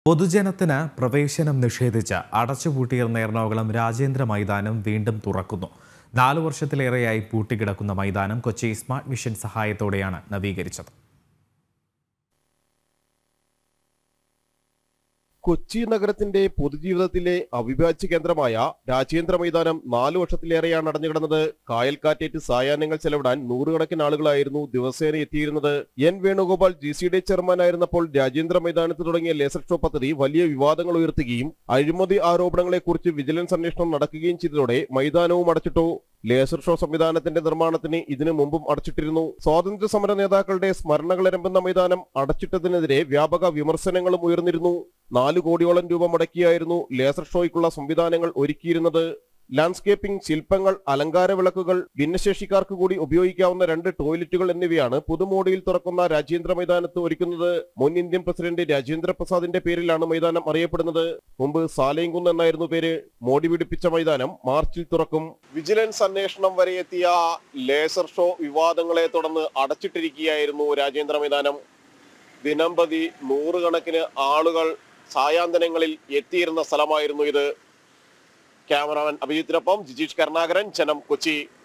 പൊതുജനത്തിന് പ്രവേശനം നിഷേധിച്ച് അടച്ചുപൂട്ടിയിരുന്ന എറണാകുളം രാജേന്ദ്ര മൈതാനം വീണ്ടും തുറക്കുന്നു നാലു വർഷത്തിലേറെയായി പൂട്ടിക്കിടക്കുന്ന മൈതാനം കൊച്ചി സ്മാർട്ട് മിഷൻ സഹായത്തോടെയാണ് നവീകരിച്ചത് കൊച്ചി നഗരത്തിന്റെ പൊതുജീവിതത്തിലെ അവിഭാജ്യ കേന്ദ്രമായ രാജേന്ദ്ര മൈതാനം നാലു വർഷത്തിലേറെയാണ് അടഞ്ഞുകിടന്നത് കായൽക്കാറ്റേറ്റ് സായാഹ്നങ്ങൾ ചെലവിടാൻ നൂറുകണക്കിന് ആളുകളായിരുന്നു ദിവസേന എത്തിയിരുന്നത് N Venugopal G C D ചെയർമാനായിരുന്നപ്പോൾ രാജേന്ദ്ര മൈതാനത്ത് തുടങ്ങിയ ലേസർ ഷോ പദ്ധതി വലിയ വിവാദങ്ങൾ ഉയർത്തുകയും അഴിമതി ആരോപണങ്ങളെക്കുറിച്ച് വിജിലൻസ് അന്വേഷണം നടക്കുകയും ചെയ്തതോടെ മൈതാനവും അടച്ചിട്ടു ലേസർ ഷോ സംവിധാനത്തിന്റെ നിർമ്മാണത്തിന് ഇതിനു മുമ്പും അടച്ചിട്ടിരുന്നു സ്വാതന്ത്ര്യ സമര നേതാക്കളുടെ സ്മരണകൾ ഇരമ്പുന്ന മൈതാനം അടച്ചിട്ടതിനെതിരെ വ്യാപക വിമർശനങ്ങളും ഉയർന്നിരുന്നു നാല് കോടിയോളം രൂപ മുടക്കിയായിരുന്നു ലേസർ ഷോയ്ക്കുള്ള സംവിധാനങ്ങൾ ഒരുക്കിയിരുന്നത് ലാൻഡ്സ്കേപ്പിംഗ് ശില്പങ്ങൾ അലങ്കാര വിളക്കുകൾ ഭിന്നശേഷിക്കാർക്ക് കൂടി ഉപയോഗിക്കാവുന്ന രണ്ട് ടോയ്ലറ്റുകൾ എന്നിവയാണ് പുതുമോടിയിൽ തുറക്കുന്ന രാജേന്ദ്ര മൈതാനത്ത് ഒരുക്കുന്നത് മുൻ ഇന്ത്യൻ പ്രസിഡന്റ് രാജേന്ദ്ര പ്രസാദിന്റെ പേരിലാണ് മൈതാനം അറിയപ്പെടുന്നത് മുമ്പ് സാലേങ്കുന്ന് എന്നായിരുന്നു പേര് മോടി പിടിപ്പിച്ച മൈതാനം മാർച്ചിൽ തുറക്കും വിജിലൻസ് അന്വേഷണം വരെ എത്തിയ ലേസർ ഷോ വിവാദങ്ങളെ തുടർന്ന് അടച്ചിട്ടിരിക്കുകയായിരുന്നു രാജേന്ദ്ര മൈതാനം ദിനംപ്രതി നൂറുകണക്കിന് ആളുകൾ സായാന്തനങ്ങളിൽ എത്തിയിരുന്ന സ്ഥലമായിരുന്നു ഇത് ക്യാമറാമാൻ അഭിജിത്തിനൊപ്പം ജിജീഷ് കരുണാകരൻ ജനം കൊച്ചി